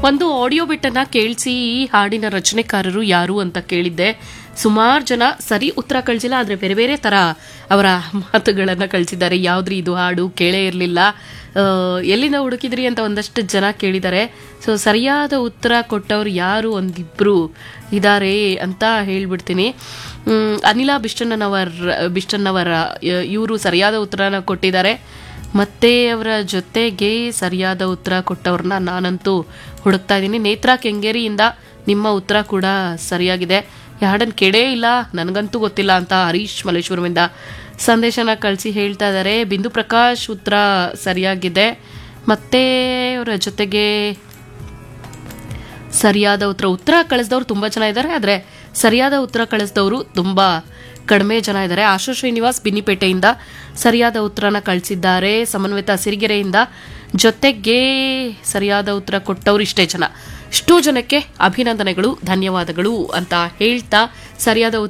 ಒಂದು ಆಡಿಯೋ ಬಿಟ್ಟನ್ನ ಕೇಳಿಸಿ ಈ ಹಾಡಿನ ರಚನೆಕಾರರು ಯಾರು ಅಂತ ಕೇಳಿದ್ದೆ ಸುಮಾರು ಜನ ಸರಿ ಉತ್ತರ ಕಳಿಸಿಲ್ಲ ಆದರೆ ಬೇರೆ ಬೇರೆ ಥರ ಅವರ ಮಾತುಗಳನ್ನು ಕಳಿಸಿದ್ದಾರೆ ಯಾವ್ದ್ರಿ ಇದು ಹಾಡು ಕೇಳೇ ಇರಲಿಲ್ಲ ಎಲ್ಲಿಂದ ಹುಡುಕಿದ್ರಿ ಅಂತ ಒಂದಷ್ಟು ಜನ ಕೇಳಿದ್ದಾರೆ ಸೊ ಸರಿಯಾದ ಉತ್ತರ ಕೊಟ್ಟವ್ರು ಯಾರು ಒಂದಿಬ್ರು ಇದ್ದಾರೆ ಅಂತ ಹೇಳ್ಬಿಡ್ತೀನಿ ಮ್, ಅನಿಲ ಬಿಷ್ಟಣ್ಣನವರ್ ಬಿಷ್ಟಣ್ಣವರ ಇವರು ಸರಿಯಾದ ಉತ್ತರನ ಕೊಟ್ಟಿದ್ದಾರೆ ಮತ್ತೆ ಅವರ ಜೊತೆಗೆ ಸರಿಯಾದ ಉತ್ತರ ಕೊಟ್ಟವ್ರನ್ನ ನಾನಂತೂ ಹುಡುಕ್ತಾ ಇದ್ದೀನಿ ನೇತ್ರಾ ಕೆಂಗೇರಿಯಿಂದ ನಿಮ್ಮ ಉತ್ತರ ಕೂಡ ಸರಿಯಾಗಿದೆ ಈ ಹಾಡನ್ನು ಕೇಳೇ ಇಲ್ಲ ನನಗಂತೂ ಗೊತ್ತಿಲ್ಲ ಅಂತ ಹರೀಶ್ ಮಲ್ಲೇಶ್ವರಮಿಂದ ಸಂದೇಶನ ಕಳಿಸಿ ಹೇಳ್ತಾ ಇದ್ದಾರೆ ಬಿಂದು ಪ್ರಕಾಶ್ ಉತ್ತರ ಸರಿಯಾಗಿದೆ ಮತ್ತೆ ಅವರ ಜೊತೆಗೆ ಸರಿಯಾದ ಉತ್ತರ ಉತ್ತರ ಕಳಿಸಿದವರು ತುಂಬ ಜನ ಇದ್ದಾರೆ ಆದರೆ ಸರಿಯಾದ ಉತ್ತರ ಕಳಿಸಿದವರು ತುಂಬ ಕಡಿಮೆ ಜನ ಇದ್ದಾರೆ ಆಶು ಶ್ರೀನಿವಾಸ್ ಬಿನ್ನಿಪೇಟೆಯಿಂದ ಸರಿಯಾದ ಉತ್ತರನ ಕಳಿಸಿದ್ದಾರೆ ಸಮನ್ವಿತ ಸಿರಿಗೆರೆಯಿಂದ ಜೊತೆಗೆ ಸರಿಯಾದ ಉತ್ತರ ಕೊಟ್ಟವರು ಇಷ್ಟೇ ಜನ ಇಷ್ಟೂ ಜನಕ್ಕೆ ಅಭಿನಂದನೆಗಳು ಧನ್ಯವಾದಗಳು ಅಂತ ಹೇಳ್ತಾ ಸರಿಯಾದ